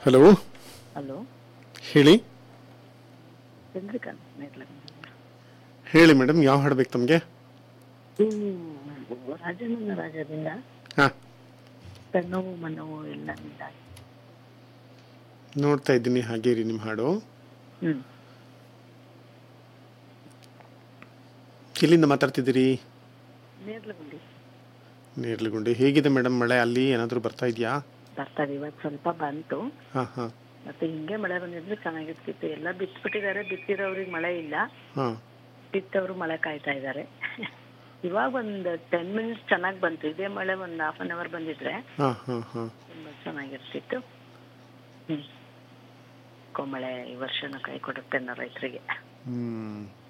hello hello ಹೇಳಿ ಚಂದ್ರಿಕಾಂತ್ ನೇರ್ಲ ಹೇಳಿ madam ಯಾವ ಹಾಡು ಬೇಕು ತಮಗೆ ಇದು ರಾಜನನ್ನ ರಾಜದಿಂದ ಹಾಂ ಕಣ್ಣೋವು ಮನೋವು ಎಲ್ಲ ನಿಂದ ನೋಡ್ತಾ ಇದ್ದೀನಿ ಹಾಗೆ ರೀ ನಿಮ್ಮ ಹಾಡು ಹ್ಮ್ ಎಲ್ಲಿಂದ ಮಾತಾಡ್ತಿದ್ದೀರಿ ನೇರ್ಲಗುಂಡಿ ನೇರ್ಲಗುಂಡಿ ಹೇಗಿದೆ ಮೇಡಮ್ ಮಳೆ ಅಲ್ಲಿ ಏನಾದರೂ ಬರ್ತಾ ಇದೆಯಾ ಬರ್ತಾರೆ ಇವತ್ತು ಸ್ವಲ್ಪ ಬಂತು ಹಾಂ ಹಾಂ ಮತ್ತೆ ಹಿಂಗೆ ಮಳೆ ಬಂದಿದ್ರೆ ಚೆನ್ನಾಗಿರ್ತಿತ್ತು ಎಲ್ಲ ಬಿತ್ಬಿಟ್ಟಿದ್ದಾರೆ ಬಿತ್ತಿರೋರಿಗೆ ಮಳೆ ಇಲ್ಲ ಹಾಂ ಬಿತ್ತವರು ಮಳೆ ಕಾಯ್ತಾ ಇದ್ದಾರೆ ಇವಾಗ ಒಂದು ಟೆನ್ ಮಿನಿಟ್ಸ್ ಚೆನ್ನಾಗಿ ಬಂತು ಇದೇ ಮಳೆ ಒಂದು ಹಾಫ್ ಅನ್ ಅವರ್ ಬಂದಿದ್ರೆ ಹಾಂ ಹಾಂ ಹಾಂ ತುಂಬಾ ಚೆನ್ನಾಗಿರ್ತಿತ್ತು ಹ್ಮ್ ಮಳೆ ಈ ವರ್ಷನೂ ಕೈ ಕೊಡುತ್ತೆ ಅನ್ನೋ ರೈತರಿಗೆ ಹ್ಞೂ